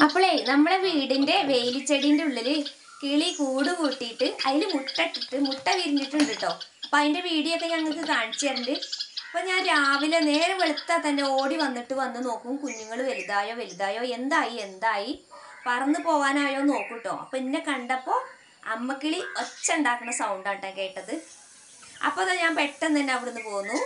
അപ്പോളേ നമ്മളെ വീടിന്റെ വേലിച്ചെടിന്റെ ഉള്ളില് കിളി കൂട് കൂട്ടിയിട്ട് അതിൽ മുട്ട ഇട്ടിട്ട് മുട്ട വിരിഞ്ഞിട്ടുണ്ട് കേട്ടോ അപ്പൊ അതിന്റെ വീഡിയോ ഒക്കെ ഞങ്ങൾക്ക് കാണിച്ചു തരുന്നുണ്ട് അപ്പൊ ഞാൻ രാവിലെ നേരെ വെളുത്താൽ തന്നെ ഓടി വന്നിട്ട് വന്ന് നോക്കും കുഞ്ഞുങ്ങൾ വലുതായോ വലുതായോ എന്തായി എന്തായി പറന്നു പോവാനായോ നോക്കും കേട്ടോ അപ്പൊ എന്നെ കണ്ടപ്പോ അമ്മക്കിളി ഒച്ച ഉണ്ടാക്കുന്ന സൗണ്ടാട്ടോ കേട്ടത് അപ്പൊ ദാ ഞാൻ പെട്ടെന്ന് തന്നെ അവിടുന്ന് പോന്നു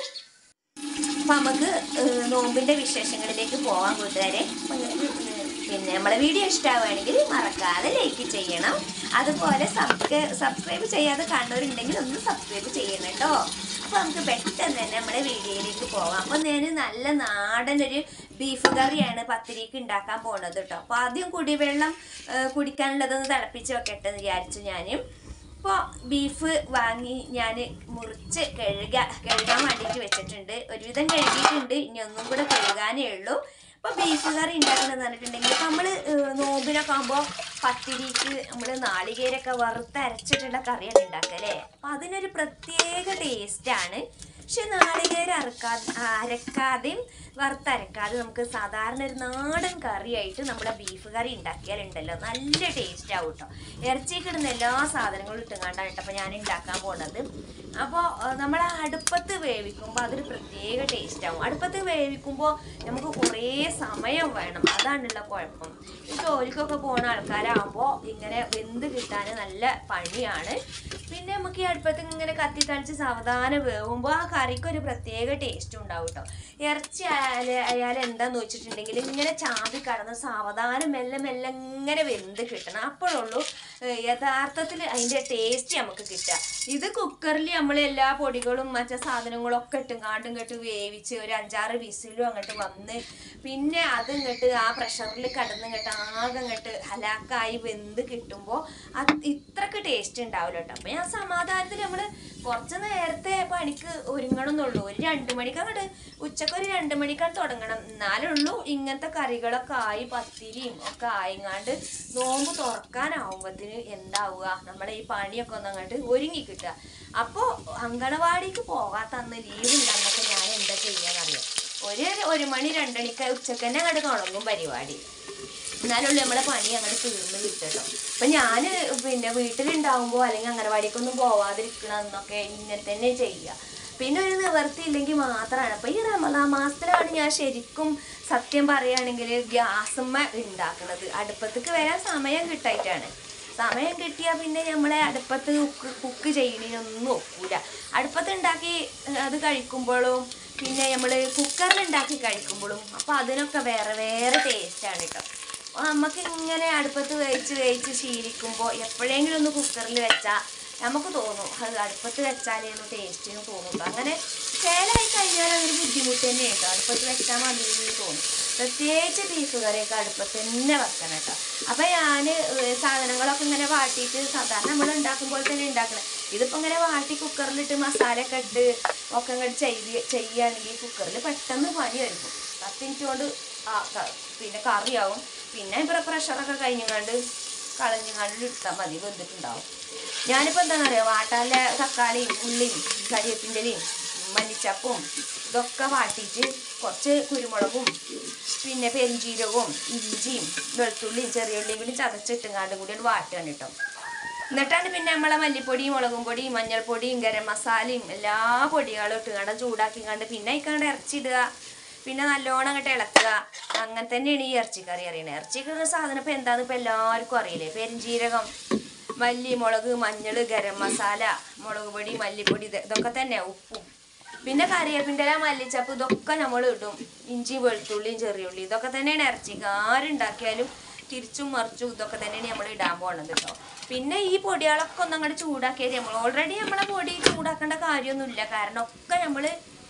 അപ്പൊ നമുക്ക് ഏഹ്, നോമ്പിന്റെ വിശേഷങ്ങളിലേക്ക് പോവാൻ കൂട്ടുകാരെ അപ്പൊ ഇങ്ങ- പിന്നെ നമ്മളെ വീഡിയോ ഇഷ്ടമാവുകയാണെങ്കിൽ മറക്കാതെ ലൈക്ക് ചെയ്യണം അതുപോലെ സബ്സ്ക്രൈ സബ്സ്ക്രൈബ് ചെയ്യാതെ കാണുന്നവരുണ്ടെങ്കിൽ ഒന്ന് സബ്സ്ക്രൈബ് ചെയ്യണം കേട്ടോ അപ്പൊ നമുക്ക് പെട്ടെന്ന് തന്നെ നമ്മുടെ വീഡിയോയിലേക്ക് പോവാം അപ്പൊ ഞാൻ നല്ല നാടൻ ഒരു ബീഫ് കറിയാണ് പത്തിരിക്ക് ഉണ്ടാക്കാൻ പോണത് കേട്ടോ അപ്പൊ ആദ്യം കുടിവെള്ളം ഏഹ്, കുടിക്കാനുള്ളതൊന്ന് തിളപ്പിച്ച് വെക്കട്ടെ എന്ന് വിചാരിച്ചു ഞാനും ഇപ്പോൾ ബീഫ് വാങ്ങി ഞാൻ മുറിച്ച് കഴുക കഴുകാൻ വേണ്ടിയിട്ട് വെച്ചിട്ടുണ്ട് ഒരുവിധം കഴുകിയിട്ടുണ്ട് ഇനി ഒന്നും കൂടെ കഴുകാനേ ഉള്ളൂ അപ്പോൾ ബീഫ് കറി ഉണ്ടാക്കണമെന്ന് പറഞ്ഞിട്ടുണ്ടെങ്കിൽ ഇപ്പം നമ്മൾ നോമ്പിനൊക്കെ ആകുമ്പോൾ പത്തിരിക്ക് നമ്മൾ നാളികേരൊക്കെ വറുത്ത് അരച്ചിട്ടുള്ള കറിയാണ് ഉണ്ടാക്കുക അല്ലേ അപ്പം അതിനൊരു പ്രത്യേക ടേസ്റ്റാണ് പക്ഷെ നാളികേരം അരക്കാതെ അരക്കാതെയും വറുത്തരക്കാതെ നമുക്ക് സാധാരണ ഒരു നാടൻ കറിയായിട്ട് നമ്മുടെ ബീഫ് കറി ഉണ്ടാക്കിയാലുണ്ടല്ലോ നല്ല ടേസ്റ്റ് ആവും കേട്ടോ ഇറച്ചിക്ക് ഇടുന്ന എല്ലാ സാധനങ്ങളും ഇട്ടുകൊണ്ടാണ് കേട്ടോ അപ്പോൾ ഞാൻ ഉണ്ടാക്കാൻ പോകുന്നത് അപ്പോൾ നമ്മൾ അടുപ്പത്ത് വേവിക്കുമ്പോൾ അതൊരു പ്രത്യേക ടേസ്റ്റ് ആവും അടുപ്പത്ത് വേവിക്കുമ്പോൾ നമുക്ക് കുറേ സമയം വേണം അതാണുള്ള കുഴപ്പം ഈ ജോലിക്കൊക്കെ പോകുന്ന ആൾക്കാരാകുമ്പോൾ ഇങ്ങനെ വെന്ത് കിട്ടാൻ നല്ല പണിയാണ് പിന്നെ നമുക്ക് ഈ അടുപ്പത്ത് ഇങ്ങനെ കത്തി തളിച്ച് സാവധാനം വേവുമ്പോൾ ആ കറിക്ക് ഒരു പ്രത്യേക ടേസ്റ്റ് ഉണ്ടാവും കേട്ടോ ഇറച്ചി ആയാല് അയാൾ എന്താന്ന് വെച്ചിട്ടുണ്ടെങ്കിൽ ഇങ്ങനെ ചാമ്പി കടന്ന് സാവധാനം മെല്ലെ മെല്ലെ ഇങ്ങനെ വെന്ത് കിട്ടണം അപ്പോഴുള്ളൂ ഏഹ്, യഥാർത്ഥത്തിൽ അതിൻ്റെ ടേസ്റ്റ് നമുക്ക് കിട്ടുക ഇത് കുക്കറിൽ നമ്മൾ എല്ലാ പൊടികളും മറ്റേ സാധനങ്ങളും ഒക്കെ ഇട്ടും കാണ്ടും കെട്ട് വേവിച്ച് ഒരു അഞ്ചാറ് വിസിലും അങ്ങോട്ട് വന്ന് പിന്നെ അത് ഇങ്ങോട്ട് ആ പ്രഷറിൽ കടന്ന് ഇങ്ങോട്ട് ആകെ ഇങ്ങോട്ട് ഹലാക്കായി വെന്ത് കിട്ടുമ്പോൾ അത് ഇത്രക്ക് ടേസ്റ്റ് ഉണ്ടാവില്ല കേട്ടോ അപ്പം ഞാൻ സമാധാനത്തിൽ നമ്മൾ കുറച്ച് നേരത്തെ പണിക്ക് ഒരുങ്ങണമെന്നുള്ളൂ ഒരു രണ്ട് മണിക്ക് അങ്ങോട്ട് ഉച്ചക്ക് ഒരു രണ്ട് മണിക്കാണ് തുടങ്ങണം എന്നാലേ ഉള്ളൂ ഇങ്ങനത്തെ കറികളൊക്കെ ആയി പത്തിരിയും ഒക്കെ ആയിങ്ങാണ്ട് നോമ്പ് തുറക്കാനാവുമ്പത്തിന് എന്താവുക നമ്മളെ ഈ പണിയൊക്കെ ഒന്ന് അങ്ങോട്ട് ഒരുങ്ങി കിട്ടുക അപ്പോൾ അങ്കണവാടിക്ക് പോകാത്ത അന്ന് ലീവ് ഉണ്ടെന്നൊക്കെ ഞാൻ എന്താ ചെയ്യാന്നറിയാം ഒരു ഒരു മണി രണ്ടണിക്ക് ഉച്ചക്ക് തന്നെ അങ്ങോട്ട് തുടങ്ങും പരിപാടി എന്നാലുള്ളൂ നമ്മളെ പണി അങ്ങനെ തീർന്ന് കിട്ടട്ടോ അപ്പൊ ഞാന് പിന്നെ വീട്ടിലുണ്ടാവുമ്പോ അല്ലെങ്കിൽ അംഗനവാടിക്കൊന്നും പോവാതിരിക്കണം എന്നൊക്കെ ഇങ്ങനെ തന്നെ ചെയ്യുക പിന്നെ ഒരു നിവർത്തി ഇല്ലെങ്കിൽ മാത്രമാണ് അപ്പൊ ഈ റമദാ മാസത്തിലാണ് ഞാൻ ശരിക്കും സത്യം പറയുകയാണെങ്കിൽ ഗ്യാസുമ്മ ഉണ്ടാക്കുന്നത് അടുപ്പത്തേക്ക് വരാൻ സമയം കിട്ടായിട്ടാണ് സമയം കിട്ടിയാൽ പിന്നെ നമ്മളെ അടുപ്പത്ത് കുക്ക് കുക്ക് ചെയ്യണതിനൊന്നും ഒക്കൂല അടുപ്പത്ത് ഉണ്ടാക്കി അത് കഴിക്കുമ്പോഴും പിന്നെ നമ്മൾ കുക്കറിൽ ഉണ്ടാക്കി കഴിക്കുമ്പോഴും അപ്പോൾ അതിനൊക്കെ വേറെ വേറെ ടേസ്റ്റാണ് കേട്ടോ അപ്പോൾ നമുക്ക് ഇങ്ങനെ അടുപ്പത്ത് വേവിച്ച് വേവിച്ച് ശീലിക്കുമ്പോൾ എപ്പോഴെങ്കിലും ഒന്ന് കുക്കറിൽ വെച്ചാൽ നമുക്ക് തോന്നും അത് അടുപ്പത്ത് വെച്ചാലേന്ന് ടേസ്റ്റിന് തോന്നും അങ്ങനെ ചേലായി കഴിഞ്ഞാൽ അതൊരു ബുദ്ധിമുട്ട് തന്നെയാണ് കേട്ടോ അടുപ്പത്ത് വെച്ചാൽ മതി എന്ന് തോന്നും പ്രത്യേകിച്ച് ബീഫ് കറിയൊക്കെ അടുപ്പത്ത് തന്നെ വെക്കണം കേട്ടോ അപ്പം ഞാൻ സാധനങ്ങളൊക്കെ ഇങ്ങനെ വാട്ടിയിട്ട് സാധാരണ നമ്മൾ ഉണ്ടാക്കുമ്പോൾ തന്നെ ഉണ്ടാക്കണം ഇതിപ്പോൾ ഇങ്ങനെ വാട്ടി കുക്കറിലിട്ട് മസാലയൊക്കെ ഇട്ട് ഒക്കെ ഇങ്ങോട്ട് ചെയ്ത് ചെയ്യുകയാണെങ്കിൽ കുക്കറിൽ പെട്ടെന്ന് പണി വരുമ്പോൾ പത്ത് മിനിറ്റ് കൊണ്ട് ആ ക- പിന്നെ കറിയാവും പിന്നെ ഇപ്പോൾ പ്രഷറൊക്കെ കഴിഞ്ഞങ്ങാണ്ട് കളഞ്ഞങ്ങാണ്ട് ഇട്ടാൽ മതി വെന്തിട്ടുണ്ടാവും ഞാനിപ്പോൾ എന്താണെന്നറിയോ വാട്ടാലെ തക്കാളിയും ഉള്ളിയും കരിവേപ്പിൻ്റെലയും മല്ലിച്ചപ്പും ഇതൊക്കെ വാട്ടിയിട്ട് കുറച്ച് കുരുമുളകും പിന്നെ പെരിഞ്ചീരകവും ഇഞ്ചിയും വെളുത്തുള്ളിയും ചെറിയ ഉള്ളിയും കൂടി ചതച്ചിട്ടുങ്ങാണ്ട് കൂടി ഒന്ന് വാട്ടുകയാണ് കേട്ടോ എന്നിട്ടാണ് പിന്നെ നമ്മളെ മല്ലിപ്പൊടിയും മുളകും പൊടിയും മഞ്ഞൾപ്പൊടിയും ഗരം മസാലയും എല്ലാ പൊടികളും ഇട്ടുകൊണ്ട് ചൂടാക്കി കണ്ട് പിന്നെ ഇക്കാണ്ട് ഇറച്ചിടുക പിന്നെ നല്ലോണം അങ്ങോട്ട് ഇളക്കുക അങ്ങനെ തന്നെയാണ് ഈ ഇറച്ചിക്കറി അറിയണത് ഇറച്ചിക്കറി സാധനം ഇപ്പം എന്താണെന്ന് ഇപ്പം എല്ലാവർക്കും അറിയില്ലേ പെരിഞ്ചീരകം മല്ലി മുളക് മഞ്ഞൾ ഗരം മസാല മുളക് പൊടി മല്ലിപ്പൊടി ഇത് ഇതൊക്കെ തന്നെ ഉപ്പും പിന്നെ കറിവേപ്പിൻ്റെ ഇല മല്ലിച്ചപ്പ് ഇതൊക്കെ നമ്മൾ ഇടും ഇഞ്ചി വെളുത്തുള്ളിയും ചെറിയുള്ളി ഇതൊക്കെ തന്നെയാണ് ഇറച്ചിക്ക് ആരുണ്ടാക്കിയാലും തിരിച്ചും മറിച്ചും ഇതൊക്കെ തന്നെയാണ് നമ്മൾ ഇടാൻ പോണത് കേട്ടോ പിന്നെ ഈ പൊടികളൊക്കെ ഒന്ന് അങ്ങോട്ട് ചൂടാക്കിയാൽ നമ്മൾ ഓൾറെഡി നമ്മളെ പൊടി ചൂടാക്കേണ്ട കാര്യമൊന്നുമില്ല കാരണം ഒക്കെ നമ്മൾ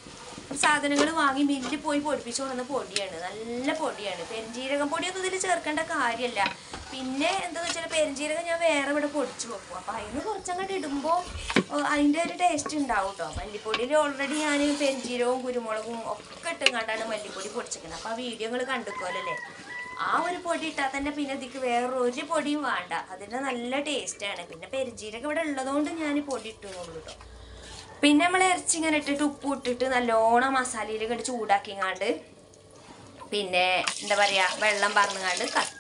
സാധനങ്ങൾ വാങ്ങി മില്ലിൽ പോയി പൊടിപ്പിച്ചു കൊണ്ടുവന്ന പൊടിയാണ് നല്ല പൊടിയാണ് പെരുംജീരകം പൊടിയൊന്നും ഇതിൽ ചേർക്കേണ്ട കാര്യമല്ല പിന്നെ എന്താണെന്ന് വെച്ചാൽ പെരുംജീരകം ഞാൻ വേറെ ഇവിടെ പൊടിച്ചു വെക്കും അപ്പോൾ അതിന് കുറച്ചങ്ങോട്ട് ഇടുമ്പോൾ അതിൻ്റെ ഒരു ടേസ്റ്റ് ഉണ്ടാവും കേട്ടോ മല്ലിപ്പൊടിയിൽ ഓൾറെഡി ഞാൻ പെരുംജീരകവും കുരുമുളകും ഒക്കെ ഇട്ടും കണ്ടാണ് മല്ലിപ്പൊടി പൊടിച്ചിരിക്കുന്നത് അപ്പോൾ ആ വീഡിയോകൾ കണ്ടുക്കോലല്ലേ ആ ഒരു പൊടി ഇട്ടാൽ തന്നെ പിന്നെ ഇതിക്ക് വേറെ ഒരു പൊടിയും വേണ്ട അതിൻ്റെ നല്ല ടേസ്റ്റാണ് പിന്നെ പെരുംജീരകം ഇവിടെ ഉള്ളതുകൊണ്ട് ഞാൻ പൊടി ഇട്ടുന്നുള്ളൂ കേട്ടോ പിന്നെ നമ്മൾ ഇറച്ചി ഇങ്ങനെ ഇട്ടിട്ട് ഉപ്പ് ഇട്ടിട്ട് നല്ലോണം മസാലയിൽ ഇങ്ങോട്ട് ചൂടാക്കിങ്ങാണ്ട് പിന്നെ എന്താ പറയുക വെള്ളം പറന്നുങ്ങാണ്ട് കത്തി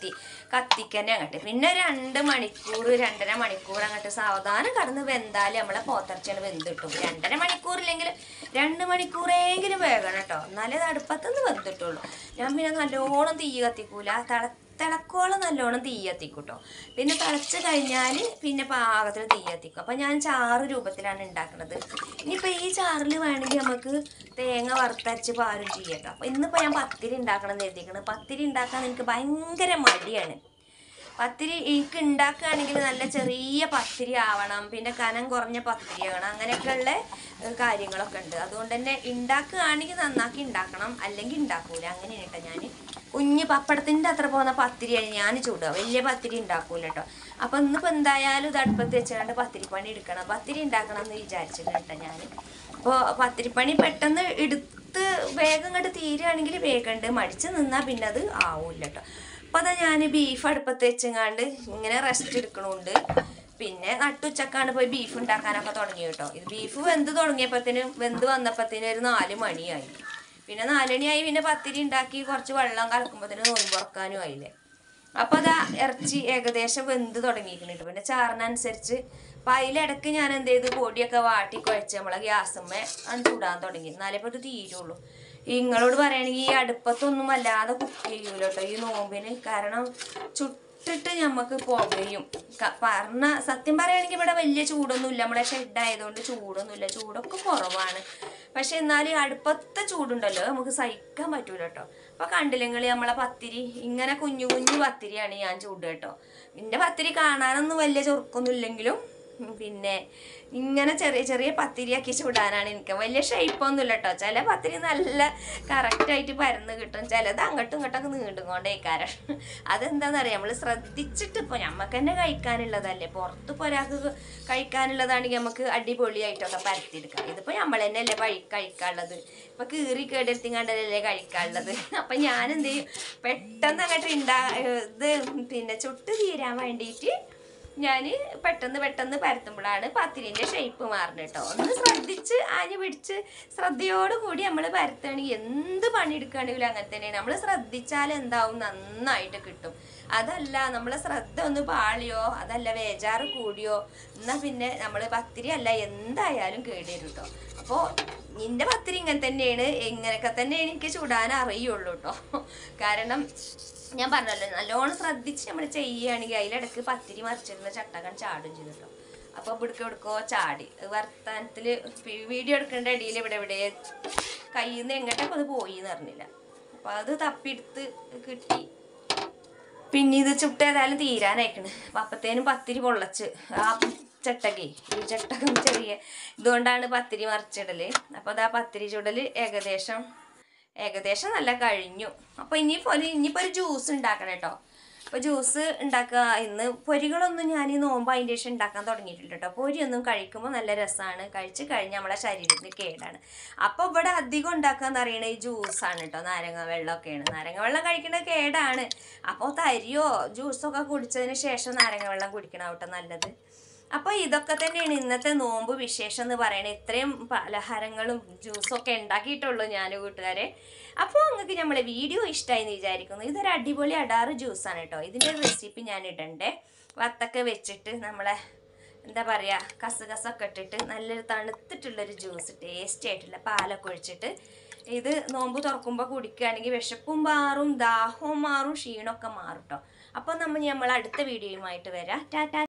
കത്തിക്കന്നെ അങ്ങോട്ട് പിന്നെ രണ്ട് മണിക്കൂർ രണ്ടര മണിക്കൂർ അങ്ങോട്ട് സാവധാനം കടന്ന് വെന്താൽ നമ്മളെ പോത്തിറച്ചിയാണ് വെന്തിട്ടും രണ്ടര മണിക്കൂറില്ലെങ്കിൽ രണ്ട് മണിക്കൂറെങ്കിലും വേഗണം കേട്ടോ എന്നാലേ അത് അടുപ്പത്തുനിന്ന് വെന്തിട്ടുള്ളൂ ഞാൻ പിന്നെ നല്ലോണം തീ കത്തിക്കൂല തിള തിളക്കോളം നല്ലോണം തീ കത്തിക്കും കേട്ടോ പിന്നെ തിളച്ച് കഴിഞ്ഞാൽ പിന്നെ പാകത്തിന് തീ കത്തിക്കും അപ്പം ഞാൻ ചാറ് രൂപത്തിലാണ് ഉണ്ടാക്കുന്നത് ഇനിയിപ്പോൾ ഈ ചാറിൽ വേണമെങ്കിൽ നമുക്ക് തേങ്ങ വറുത്തരച്ച് പാലും ചെയ്യാം കേട്ടോ അപ്പോൾ ഇന്നിപ്പോൾ ഞാൻ പത്തിരി ഉണ്ടാക്കണം എന്ന് എഴുതിയിരിക്കുന്നത് പത്തിരി ഉണ്ടാക്കാൻ എനിക്ക് ഭയങ്കര മടിയാണ് പത്തിരി എനിക്ക് ഉണ്ടാക്കുകയാണെങ്കിൽ നല്ല ചെറിയ പത്തിരി ആവണം പിന്നെ കനം കുറഞ്ഞ പത്തിരി ആവണം അങ്ങനെയൊക്കെയുള്ള ഏഹ്, കാര്യങ്ങളൊക്കെ ഉണ്ട് അതുകൊണ്ട് തന്നെ ഉണ്ടാക്കുകയാണെങ്കിൽ നന്നാക്കി ഉണ്ടാക്കണം അല്ലെങ്കിൽ ഉണ്ടാക്കൂല അങ്ങനെയാണ് കേട്ടോ ഞാൻ കുഞ്ഞ് പപ്പടത്തിൻ്റെ അത്ര പോകുന്ന പത്തിരിയാണ് ഞാൻ ചൂടുക വലിയ പത്തിരി ഉണ്ടാക്കൂല കേട്ടോ അപ്പം ഇന്നിപ്പോൾ എന്തായാലും ഇത് അടുപ്പത്ത് വെച്ചുകൊണ്ട് പത്തിരി പണി എടുക്കണം പത്തിരി ഉണ്ടാക്കണം എന്ന് വിചാരിച്ചിട്ടുണ്ട് കേട്ടോ ഞാൻ അപ്പോൾ പത്തിരിപ്പണി പെട്ടെന്ന് എടുത്ത് വേഗം ഇങ്ങോട്ട് തീരുകയാണെങ്കിൽ വേഗം ഉണ്ട് മടിച്ച് നിന്നാൽ പിന്നെ അത് ആവൂല കേട്ടോ അപ്പോൾ അതാ ഞാൻ ബീഫ് അടുപ്പത്ത് വെച്ചങ്ങാണ്ട് ഇങ്ങനെ റെസ്റ്റ് എടുക്കണുണ്ട് പിന്നെ നട്ടുച്ചക്കാണ് പോയി ബീഫ് ഉണ്ടാക്കാനൊക്കെ തുടങ്ങി കേട്ടോ ഇത് ബീഫ് വെന്ത് തുടങ്ങിയപ്പോഴത്തേന് വെന്ത് വന്നപ്പോഴത്തേന് ഒരു നാല് മണിയായി പിന്നെ നാല് മണിയായി പിന്നെ പത്തിരി ഉണ്ടാക്കി കുറച്ച് വെള്ളം കലക്കുമ്പോഴത്തേന് നോമ്പുറക്കാനും ആയില്ലേ അപ്പൊ അതാ ഇറച്ചി ഏകദേശം വെന്ത് തുടങ്ങിയിരിക്കുന്നുണ്ട് പിന്നെ ചാറിനനുസരിച്ച് അപ്പൊ അതിലിടക്ക് ഞാൻ എന്ത് ചെയ്തു പൊടിയൊക്കെ വാട്ടി കുഴച്ച് നമ്മളെ ഗ്യാസുമ്മേ അത് ചൂടാൻ തുടങ്ങി എന്നാലേ ഇപ്പൊ ഇത് തീരുള്ളൂ നിങ്ങളോട് പറയുകയാണെങ്കിൽ ഈ അടുപ്പത്തൊന്നും അല്ലാതെ കുക്ക് ചെയ്യൂല കേട്ടോ ഈ നോമ്പിന് കാരണം ചുട്ടിട്ട് നമുക്ക് പുകയും ക- പറഞ്ഞ സത്യം പറയുകയാണെങ്കിൽ ഇവിടെ വലിയ ചൂടൊന്നുമില്ല നമ്മുടെ ഷെഡ് ആയതുകൊണ്ട് ചൂടൊന്നുമില്ല ചൂടൊക്കെ കുറവാണ് പക്ഷെ എന്നാലും ഈ അടുപ്പത്തെ ചൂടുണ്ടല്ലോ നമുക്ക് സഹിക്കാൻ പറ്റൂല കേട്ടോ അപ്പൊ കണ്ടില്ലെങ്കിൽ നമ്മളെ പത്തിരി ഇങ്ങനെ കുഞ്ഞു കുഞ്ഞു പത്തിരിയാണ് ഞാൻ ചൂട് കേട്ടോ എൻ്റെ പത്തിരി കാണാനൊന്നും വലിയ ചൊറുക്കൊന്നും ഇല്ലെങ്കിലും ഉം, പിന്നെ ഇങ്ങനെ ചെറിയ ചെറിയ പത്തിരിയാക്കി ചൂടാനാണ് എനിക്ക് വലിയ ഷേപ്പൊന്നും ഇല്ല കേട്ടോ ചില പത്തിരി നല്ല കറക്റ്റായിട്ട് പരന്ന് കിട്ടും ചിലത് അങ്ങോട്ടും ഇങ്ങോട്ടൊക്കെ നീണ്ടുകൊണ്ടേക്കാരം അതെന്താണെന്നറിയാം നമ്മൾ ശ്രദ്ധിച്ചിട്ട് ഇപ്പോൾ നമുക്ക് തന്നെ കഴിക്കാനുള്ളതല്ലേ പുറത്ത് ഇപ്പോൾ ഒരാൾക്ക് കഴിക്കാനുള്ളതാണെങ്കിൽ നമുക്ക് അടിപൊളിയായിട്ടൊക്കെ പരത്തിയെടുക്കാം ഇതിപ്പോൾ നമ്മൾ തന്നെയല്ലേ കഴി കഴിക്കാനുള്ളത് ഇപ്പം കീറി കേടെടുത്തിങ്ങാണ്ടല്ലേ കഴിക്കാനുള്ളത് അപ്പം ഞാൻ എന്ത് ചെയ്യും പെട്ടെന്ന് അങ്ങോട്ട് ഉണ്ടാ ഇത് പിന്നെ ചുട്ട് തീരാൻ വേണ്ടിയിട്ട് ഞാൻ പെട്ടെന്ന് പെട്ടെന്ന് പരത്തുമ്പോഴാണ് പത്തിരിൻ്റെ ഷേപ്പ് മാറുന്നത് കേട്ടോ ഒന്ന് ശ്രദ്ധിച്ച് ആഞ്ഞ് പിടിച്ച് ശ്രദ്ധയോട് കൂടി നമ്മൾ പരത്തുകയാണെങ്കിൽ എന്ത് പണിയെടുക്കുകയാണെങ്കിലും അങ്ങനെ തന്നെയാണ് നമ്മൾ ശ്രദ്ധിച്ചാൽ എന്താവും നന്നായിട്ട് കിട്ടും അതല്ല നമ്മളെ ശ്രദ്ധ ഒന്ന് പാളിയോ അതല്ല വേജാറ് കൂടിയോ എന്നാൽ പിന്നെ നമ്മൾ പത്തിരി അല്ല എന്തായാലും കേടിവരും കേട്ടോ അപ്പോൾ നിന്റെ പത്തിരി ഇങ്ങനെ തന്നെയാണ് ഇങ്ങനെയൊക്കെ തന്നെ എനിക്ക് ചൂടാൻ അറിയുള്ളൂ കേട്ടോ കാരണം ഞാൻ പറഞ്ഞല്ലോ നല്ലോണം ശ്രദ്ധിച്ച് നമ്മൾ ചെയ്യുകയാണെങ്കിൽ അതിലിടക്ക് പത്തിരി മറിച്ചിരുന്ന ചട്ടകൻ ചാടും ചെയ്തു കേട്ടോ അപ്പോൾ ഇവിടേക്ക് എവിടേക്കോ ചാടി വർത്താനത്തിൽ വീഡിയോ എടുക്കേണ്ട ഇടയിൽ ഇവിടെ ഇവിടെ കയ്യിൽ നിന്ന് എങ്ങോട്ടൊക്കെ അത് പോയി എന്ന് അറിഞ്ഞില്ല അപ്പോൾ അത് തപ്പിയെടുത്ത് കിട്ടി പിന്നെ ഇത് ചുട്ട് ഏതായാലും തീരാനായിക്കണ് അപ്പം അപ്പത്തേനും പത്തിരി പൊള്ളച്ച് ആ ചട്ടകേ ഈ ചട്ടകം ചെറിയ ഇതുകൊണ്ടാണ് പത്തിരി മറിച്ചിടല് അപ്പോൾ അത് ആ പത്തിരി ചുടൽ ഏകദേശം ഏകദേശം നല്ല കഴിഞ്ഞു അപ്പോൾ ഇനിയിപ്പോൾ ഒരു ഇനിയിപ്പോൾ ഒരു ജ്യൂസ് ഉണ്ടാക്കണം കേട്ടോ അപ്പോൾ ജ്യൂസ് ഉണ്ടാക്കുക ഇന്ന് പൊരികളൊന്നും ഞാൻ ഈ നോമ്പ് അതിൻ്റെ ശേഷം ഉണ്ടാക്കാൻ തുടങ്ങിയിട്ടില്ല കേട്ടോ പൊരിയൊന്നും കഴിക്കുമ്പോൾ നല്ല രസമാണ് കഴിച്ച് കഴിഞ്ഞാൽ നമ്മളെ ശരീരത്തിന് കേടാണ് അപ്പോൾ ഇവിടെ അധികം ഉണ്ടാക്കുക എന്ന് പറയുന്നത് ഈ ജ്യൂസാണ് കേട്ടോ നാരങ്ങ വെള്ളമൊക്കെയാണ് നാരങ്ങ വെള്ളം കഴിക്കുന്നത് കേടാണ് അപ്പോൾ തരിയോ ജ്യൂസൊക്കെ കുടിച്ചതിന് ശേഷം നാരങ്ങ വെള്ളം കുടിക്കണം കേട്ടോ നല്ലത് അപ്പോൾ ഇതൊക്കെ തന്നെയാണ് ഇന്നത്തെ നോമ്പ് വിശേഷം എന്ന് പറയുന്നത് ഇത്രയും പലഹാരങ്ങളും ജ്യൂസും ഒക്കെ ഉണ്ടാക്കിയിട്ടുള്ളൂ ഞാൻ കൂട്ടുകാരെ അപ്പോൾ നിങ്ങൾക്ക് നമ്മളെ വീഡിയോ ഇഷ്ടമായി എന്ന് വിചാരിക്കുന്നു ഇതൊരു അടിപൊളി അടാറ് ജ്യൂസാണ് കേട്ടോ ഇതിൻ്റെ റെസിപ്പി ഞാൻ ഇടണ്ടേ വത്തൊക്കെ വെച്ചിട്ട് നമ്മളെ എന്താ പറയുക കസകസൊക്കെ ഇട്ടിട്ട് നല്ലൊരു തണുത്തിട്ടുള്ളൊരു ജ്യൂസ് ടേസ്റ്റി ആയിട്ടുള്ള പാലൊക്കെ ഒഴിച്ചിട്ട് ഇത് നോമ്പ് തുറക്കുമ്പോൾ കുടിക്കുകയാണെങ്കിൽ വിശപ്പും മാറും ദാഹവും മാറും ക്ഷീണമൊക്കെ മാറും കേട്ടോ അപ്പോൾ നമ്മൾ നമ്മൾ അടുത്ത വീഡിയോയുമായിട്ട് വരാം ടാറ്റാ